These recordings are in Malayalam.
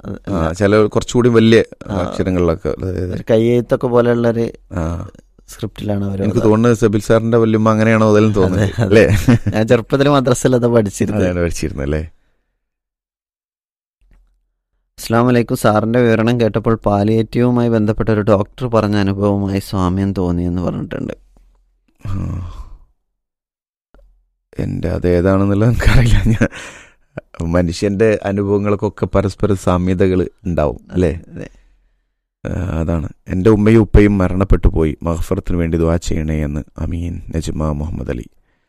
അത് ആ, ചില കുറച്ചുകൂടി വലിയ അക്ഷരങ്ങളിലൊക്കെ അതായത്, ഒരു കയ്യെഴുത്തൊക്കെ പോലെയുള്ള ഒരു ആ, സ്ക്രിപ്റ്റിലാണ് അവർ എനിക്ക് തോന്നുന്നത് സബിൽ സാറിന്റെ വല്യമ്മ അങ്ങനെയാണോ അതിലും തോന്നുന്നത് അതെ, അല്ലേ ഞാൻ ചെറുപ്പത്തിൽ മദ്രസയിൽ അത് പഠിച്ചിരുന്നത് അതാണ് പഠിച്ചിരുന്നത് അല്ലേ അസ്ലാം വലൈക്കും സാറിന്റെ വിവരണം കേട്ടപ്പോൾ പാലിയേറ്റീവുമായി ബന്ധപ്പെട്ട ഒരു ഡോക്ടർ പറഞ്ഞ അനുഭവമായി സ്വാമ്യം തോന്നി എന്ന് പറഞ്ഞിട്ടുണ്ട് ആ. എൻ്റെ അത് ഏതാണെന്നുള്ളത് എനിക്കറിയില്ല ഞാൻ മനുഷ്യന്റെ അനുഭവങ്ങൾക്കൊക്കെ പരസ്പര സാമ്യതകൾ ഉണ്ടാവും അല്ലേ അതെ. ആ, അതാണ് എൻ്റെ ഉമ്മയും ഉപ്പയും മരണപ്പെട്ടു പോയി മഹഫറത്തിന് വേണ്ടി ദുവാ ചെയ്യണേ എന്ന് അമീൻ നജ്മ മുഹമ്മദ് അലി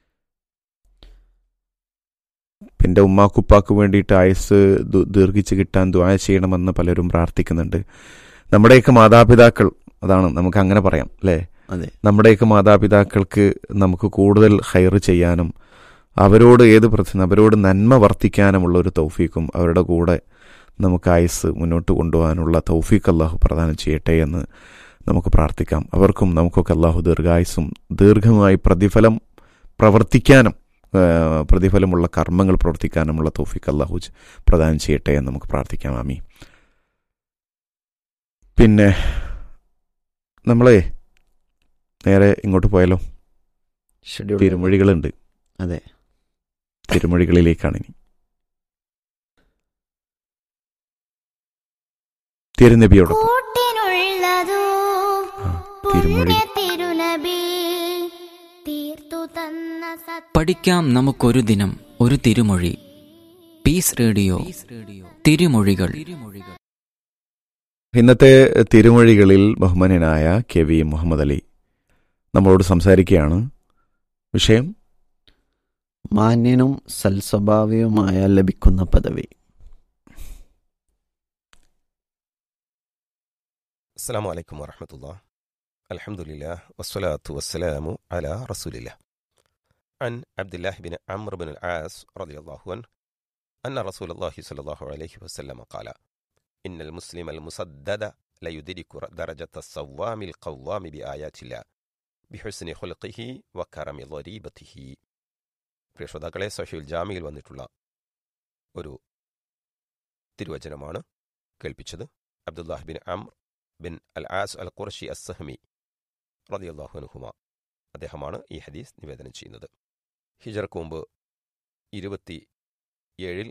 എൻ്റെ ഉമ്മാക്കുപ്പാക്ക് വേണ്ടിയിട്ട് ആയുസ് ദു- ദീർഘിച്ച് കിട്ടാൻ ദുവാ ചെയ്യണമെന്ന് പലരും പ്രാർത്ഥിക്കുന്നുണ്ട് നമ്മുടെയൊക്കെ മാതാപിതാക്കൾ അതാണ് നമുക്ക് അങ്ങനെ പറയാം അല്ലേ അതെ നമ്മുടെയൊക്കെ മാതാപിതാക്കൾക്ക് നമുക്ക് കൂടുതൽ ഹൈർ ചെയ്യാനും അവരോട് ഏത് പ്രശ്നം അവരോട് നന്മ വർത്തിക്കാനുമുള്ള ഒരു തൗഫീക്കും അവരുടെ കൂടെ നമുക്ക് ആയുസ് മുന്നോട്ട് കൊണ്ടുപോകാനുള്ള തൗഫീഖ് അള്ളാഹു പ്രദാനം ചെയ്യട്ടെ എന്ന് നമുക്ക് പ്രാർത്ഥിക്കാം അവർക്കും നമുക്കൊക്കെ അള്ളാഹു ദീർഘായുസും ദീർഘമായി പ്രതിഫലം പ്രവർത്തിക്കാനും ആ, പ്രതിഫലമുള്ള കർമ്മങ്ങൾ പ്രവർത്തിക്കാനുമുള്ള തൗഫീഖ് അള്ളാഹു ച- പ്രദാനം ചെയ്യട്ടെ എന്ന് നമുക്ക് പ്രാർത്ഥിക്കാം ആമി പിന്നെ നമ്മളെ നേരെ ഇങ്ങോട്ട് പോയാലോ ഷെഡ്യൂൾ തിരുമൊഴികളുണ്ട് അതെ തിരുമൊഴികളിലേക്കാണ് ഇനി തിരുനബിയോടൊപ്പം കൂട്ടിനുള്ളതോ ആ, തിരുമൊഴി പുണ്യ തിരുനബി തീർത്തു തന്ന സത്യ പഠിക്കാം നമുക്കൊരു ദിനം ഒരു തിരുമൊഴി പീസ് റേഡിയോ തിരുമൊഴികൾ ഇന്നത്തെ തിരുമൊഴികളിൽ ബഹുമാനനായ കെ വി മുഹമ്മദ് അലി നമ്മളോട് സംസാരിക്കുകയാണ് വിഷയം മാന്യനും സൽസ്വഭാവിയുമായ ലഭിക്കുന്ന പദവി السلام عليكم ورحمة الله الحمد لله والصلاة والسلام على رسول الله عن عبد الله بن عمرو بن العاص رضي الله عنه أن رسول الله صلى الله عليه وسلم قال إن المسلم المسدد لا يدرك درجة الصوام القوام بآيات الله بحسن خلقه وكرم ضريبته പ്രിയ ശ്രോതാക്കളെ സഹീൽ ജാമിയിൽ വന്നിട്ടുള്ള ഒരു തിരുവചനമാണ് കേൾപ്പിച്ചത് Abdullah bin Amr bin al As al Qurashi Assahmi റളിയല്ലാഹു അൻഹുമ അദ്ദേഹമാണ് ഈ ഹദീസ് നിവേദനം ചെയ്യുന്നത് ഹിജർക്ക് മുമ്പ് ഇരുപത്തി ഏഴിൽ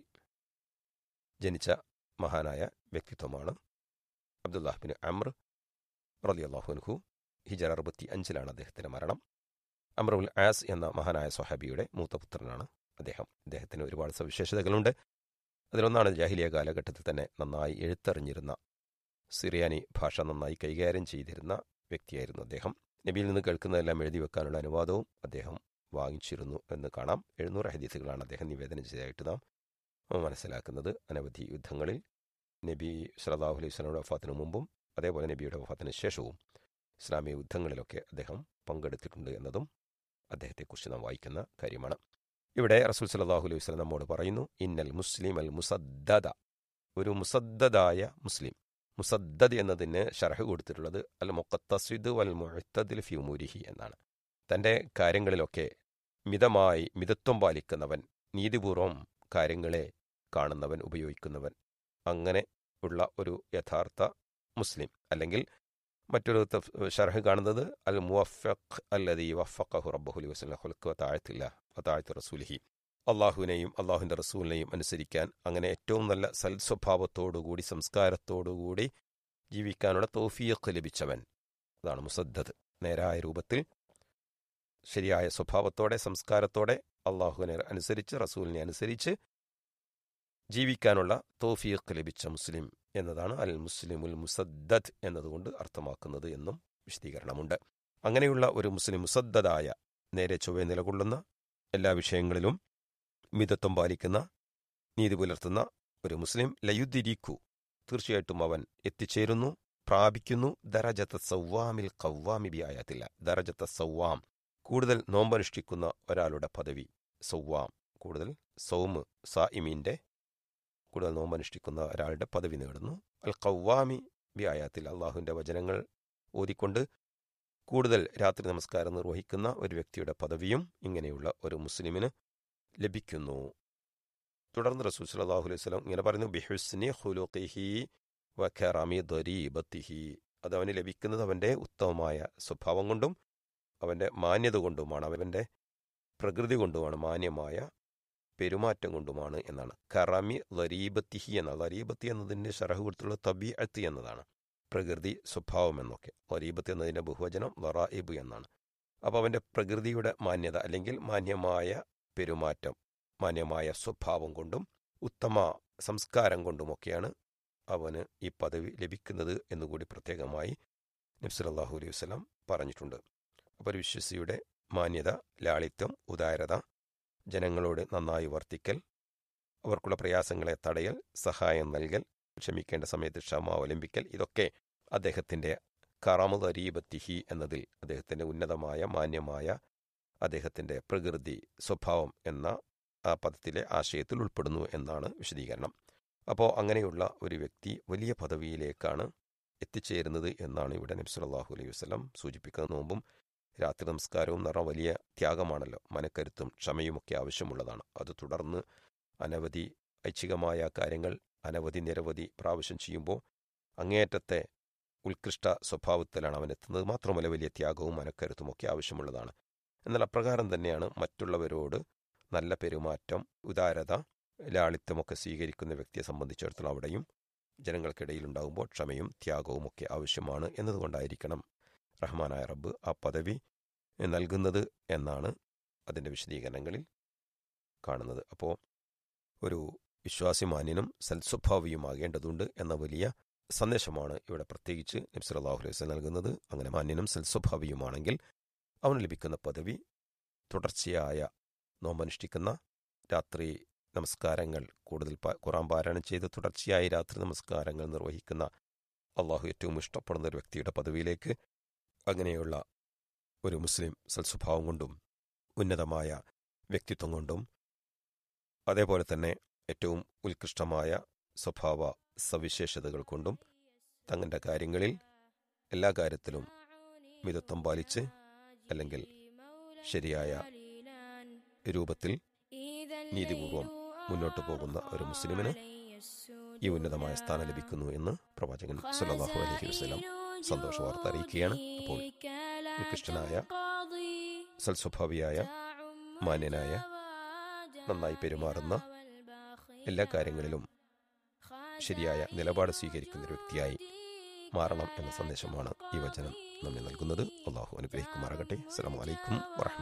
ജനിച്ച മഹാനായ വ്യക്തിത്വമാണ് അബ്ദുല്ലാഹ് ബിൻ അമ്ര റളിയല്ലാഹു അൻഹു ഹിജർ അറുപത്തി അഞ്ചിലാണ് അദ്ദേഹത്തിന്റെ മരണം അമ്രുൽ ആസ് എന്ന മഹാനായ സ്വഹാബിയുടെ മൂത്തപുത്രനാണ് അദ്ദേഹം അദ്ദേഹത്തിന് ഒരുപാട് സവിശേഷതകളുണ്ട് അതിലൊന്നാണ് ജാഹിലിയ കാലഘട്ടത്തിൽ തന്നെ നന്നായി എഴുത്തറിഞ്ഞിരുന്ന സിറിയാനി ഭാഷ നന്നായി കൈകാര്യം ചെയ്തിരുന്ന വ്യക്തിയായിരുന്നു അദ്ദേഹം നബിയിൽ നിന്ന് കേൾക്കുന്നതെല്ലാം എഴുതി വെക്കാനുള്ള അനുവാദവും അദ്ദേഹം വാങ്ങിച്ചിരുന്നു എന്ന് കാണാം എഴുന്നൂറ് ഹദീസുകളാണ് അദ്ദേഹം നിവേദനം ചെയ്തതായിട്ട് നാം മനസ്സിലാക്കുന്നത് അനവധി യുദ്ധങ്ങളിൽ നബി സലാഹു അലൈഹി സ്വലാമിയുടെ വഫാത്തിന് മുമ്പും അതേപോലെ നബിയുടെ വഫാത്തിന് ശേഷവും ഇസ്ലാമിക യുദ്ധങ്ങളിലൊക്കെ അദ്ദേഹം പങ്കെടുത്തിട്ടുണ്ട് എന്നതും അദ്ദേഹത്തെക്കുറിച്ച് നാം വായിക്കുന്ന കാര്യമാണ് ഇവിടെ റസൂൽ സലാഹു അലൈഹി വസ്ലം നമ്മോട് പറയുന്നു ഇന്നൽ മുസ്ലിം അൽ മുസദ്ദദ ഒരു മുസദ്ദദായ മുസ്ലിം മുസദ്ദദ് എന്നതിന് ഷർഹ് കൊടുത്തിട്ടുള്ളത് അൽ മുഖത്തസിദ് വൽ മുഴത്തദിൽ ഫ്യൂമുരിഹി എന്നാണ് തൻ്റെ കാര്യങ്ങളിലൊക്കെ മിതമായി മിതത്വം പാലിക്കുന്നവൻ നീതിപൂർവം കാര്യങ്ങളെ കാണുന്നവൻ ഉപയോഗിക്കുന്നവൻ അങ്ങനെ ഉള്ള ഒരു യഥാർത്ഥ മുസ്ലിം അല്ലെങ്കിൽ മറ്റൊരു തഫ്- ഷർഹ് കാണുന്നത് അൽ മുവഫഖ് അല്ലദീ വഫഖഹു റബ്ബഹു വസല്ലം ഖുൽഖ വതാഅത്തില്ല വതാഅത്ത് റസൂലിഹി അള്ളാഹുവിനെയും അള്ളാഹുവിൻ്റെ റസൂലിനെയും അനുസരിക്കാൻ അങ്ങനെ ഏറ്റവും നല്ല സൽസ്വഭാവത്തോടുകൂടി സംസ്കാരത്തോടുകൂടി ജീവിക്കാനുള്ള തോഫീഖ് ലഭിച്ചവൻ അതാണ് മുസദ്ദത് നേരായ രൂപത്തിൽ ശരിയായ സ്വഭാവത്തോടെ സംസ്കാരത്തോടെ അള്ളാഹുവിനെ അനുസരിച്ച് റസൂലിനെ അനുസരിച്ച് ജീവിക്കാനുള്ള തോഫീഖ് ലഭിച്ച മുസ്ലിം എന്നതാണ് അൽ മുസ്ലിമുൽ മുസദ്ദദ് എന്നതുകൊണ്ട് അർത്ഥമാക്കുന്നത് എന്നും വിശദീകരണമുണ്ട് അങ്ങനെയുള്ള ഒരു മുസ്ലിം മുസദ്ദദായ നേരെ ചൊവ്വെ നിലകൊള്ളുന്ന എല്ലാ വിഷയങ്ങളിലും മിതത്വം പാലിക്കുന്ന നീതി പുലർത്തുന്ന ഒരു മുസ്ലിം ലയുദ്ദിരിക്കു തീർച്ചയായിട്ടും അവൻ എത്തിച്ചേരുന്നു പ്രാപിക്കുന്നു ദറജത്ത സൗവാമിൽ കൗവാമി ബിയായത്തില്ല ദറജത്ത സൗവാം കൂടുതൽ നോമ്പനുഷ്ഠിക്കുന്ന ഒരാളുടെ പദവി സൗവാം കൂടുതൽ സൗമ് സായിമീന്റെ കൂടുതൽ നോമ്പനുഷ്ഠിക്കുന്ന ഒരാളുടെ പദവി നേടുന്നു അൽ കൗവാമി ബിയായത്തിൽ അള്ളാഹുവിന്റെ വചനങ്ങൾ ഓതിക്കൊണ്ട് കൂടുതൽ രാത്രി നമസ്കാരം നിർവഹിക്കുന്ന ഒരു വ്യക്തിയുടെ പദവിയും ഇങ്ങനെയുള്ള ഒരു മുസ്ലിമിന് ലഭിക്കുന്നു തുടർന്ന് റസൂൽ സല്ലല്ലാഹു അലൈഹി വസല്ലം ഇങ്ങനെ പറയുന്നു ബിഹുസ്നി ഖുലുഖിഹി വ കറമി ദരീബത്തിഹി അത് അവന് ലഭിക്കുന്നത് അവൻ്റെ ഉത്തമമായ സ്വഭാവം കൊണ്ടും അവൻ്റെ മാന്യത കൊണ്ടുമാണ് അവൻ്റെ പ്രകൃതി കൊണ്ടുമാണ് മാന്യമായ പെരുമാറ്റം കൊണ്ടുമാണ് എന്നാണ് കറമി ലരീബത്തിഹി എന്ന ലരീബത്തി എന്നതിൻ്റെ ഷറഹ് കൊടുത്തുള്ള തബീഅത്ത് എന്നതാണ് പ്രകൃതി സ്വഭാവം എന്നൊക്കെ ലരീബത്ത് എന്നതിൻ്റെ ബഹുവചനം ലറായിബ് എന്നാണ് അപ്പോൾ അവൻ്റെ പ്രകൃതിയുടെ മാന്യത അല്ലെങ്കിൽ മാന്യമായ പെരുമാറ്റം മാന്യമായ സ്വഭാവം കൊണ്ടും ഉത്തമ സംസ്കാരം കൊണ്ടുമൊക്കെയാണ് അവന് ഈ പദവി ലഭിക്കുന്നത് എന്നുകൂടി പ്രത്യേകമായി നബ്സലല്ലാഹു അലൈഹി വസ്ലം പറഞ്ഞിട്ടുണ്ട് അപ്പോൾ ഒരു വിശ്വസിയുടെ മാന്യത ലാളിത്യം ഉദാരത ജനങ്ങളോട് നന്നായി വർത്തിക്കൽ അവർക്കുള്ള പ്രയാസങ്ങളെ തടയൽ സഹായം നൽകൽ ക്ഷമിക്കേണ്ട സമയത്ത് ക്ഷമ അവലംബിക്കൽ ഇതൊക്കെ അദ്ദേഹത്തിൻ്റെ കറാമുദരീബത്തിഹി എന്നതിൽ അദ്ദേഹത്തിൻ്റെ ഉന്നതമായ മാന്യമായ അദ്ദേഹത്തിൻ്റെ പ്രകൃതി സ്വഭാവം എന്ന ആ പദത്തിലെ ആശയത്തിൽ ഉൾപ്പെടുന്നു എന്നാണ് വിശദീകരണം അപ്പോൾ അങ്ങനെയുള്ള ഒരു വ്യക്തി വലിയ പദവിയിലേക്കാണ് എത്തിച്ചേരുന്നത് എന്നാണ് ഇവിടെ നബ്സലാഹു അലൈഹി വസ്ലം സൂചിപ്പിക്കുന്ന നോമ്പും രാത്രി നമസ്കാരവും എന്ന് പറഞ്ഞാൽ വലിയ ത്യാഗമാണല്ലോ മനക്കരുത്തും ക്ഷമയുമൊക്കെ ആവശ്യമുള്ളതാണ് അത് തുടർന്ന് അനവധി ഐച്ഛികമായ കാര്യങ്ങൾ അനവധി നിരവധി പ്രാവശ്യം ചെയ്യുമ്പോൾ അങ്ങേയറ്റത്തെ ഉത്കൃഷ്ട സ്വഭാവത്തിലാണ് അവൻ എത്തുന്നത് മാത്രമല്ല വലിയ ത്യാഗവും മനക്കരുത്തുമൊക്കെ ആവശ്യമുള്ളതാണ് എന്നാൽ അപ്രകാരം തന്നെയാണ് മറ്റുള്ളവരോട് നല്ല പെരുമാറ്റം ഉദാരത ലാളിത്യമൊക്കെ സ്വീകരിക്കുന്ന വ്യക്തിയെ സംബന്ധിച്ചിടത്തോളം അവിടെയും ജനങ്ങൾക്കിടയിൽ ഉണ്ടാകുമ്പോൾ ക്ഷമയും ത്യാഗവും ഒക്കെ ആവശ്യമാണ് എന്നതുകൊണ്ടായിരിക്കണം റഹ്മാനായ റബ്ബ് ആ പദവി നൽകുന്നത് എന്നാണ് അതിൻ്റെ വിശദീകരണങ്ങളിൽ കാണുന്നത് അപ്പോൾ ഒരു വിശ്വാസിമാന്യനും സൽസ്വഭാവിയുമാകേണ്ടതുണ്ട് എന്ന വലിയ സന്ദേശമാണ് ഇവിടെ പ്രത്യേകിച്ച് നബ്സർ അള്ളാഹു അലൈഹി വസല്ലം നൽകുന്നത് അങ്ങനെ മാന്യനും സൽസ്വഭാവിയുമാണെങ്കിൽ അവന് ലഭിക്കുന്ന പദവി തുടർച്ചയായ നോമ്പനുഷ്ഠിക്കുന്ന രാത്രി നമസ്കാരങ്ങൾ കൂടുതൽ ഖുറാൻ പാരായണം ചെയ്ത് തുടർച്ചയായി രാത്രി നമസ്കാരങ്ങൾ നിർവഹിക്കുന്ന അള്ളാഹു ഏറ്റവും ഇഷ്ടപ്പെടുന്ന ഒരു വ്യക്തിയുടെ പദവിയിലേക്ക് അങ്ങനെയുള്ള ഒരു മുസ്ലിം സൽസ്വഭാവം കൊണ്ടും ഉന്നതമായ വ്യക്തിത്വം കൊണ്ടും അതേപോലെ തന്നെ ഏറ്റവും ഉത്കൃഷ്ടമായ സ്വഭാവ സവിശേഷതകൾ കൊണ്ടും തങ്ങളുടെ കാര്യങ്ങളിൽ എല്ലാ കാര്യത്തിലും മിതത്വം പാലിച്ച് അല്ലെങ്കിൽ ശരിയായ രൂപത്തിൽ നീതിപൂർവം മുന്നോട്ടു പോകുന്ന ഒരു മുസ്ലിമിന് ഈ ഉന്നതമായ സ്ഥാനം ലഭിക്കുന്നു എന്ന് പ്രവാചകൻ സല്ലല്ലാഹു അലൈഹി വസല്ലം സന്തോഷ വാർത്ത അറിയിക്കുകയാണ് അപ്പോൾ ഉത്കൃഷ്ടനായ സൽസ്വഭാവിയായ മാന്യനായ നന്നായി പെരുമാറുന്ന എല്ലാ കാര്യങ്ങളിലും ശരിയായ നിലപാട് സ്വീകരിക്കുന്ന ഒരു വ്യക്തിയായി മാറണം എന്ന സന്ദേശമാണ് ഈ വചനം നമ്മെ നൽകുന്നത് അള്ളാഹു അനുഗ്രഹിക്കുമാറാകട്ടെ അസ്സലാമു അലൈക്കും വറഹ്മത്തുള്ളാഹി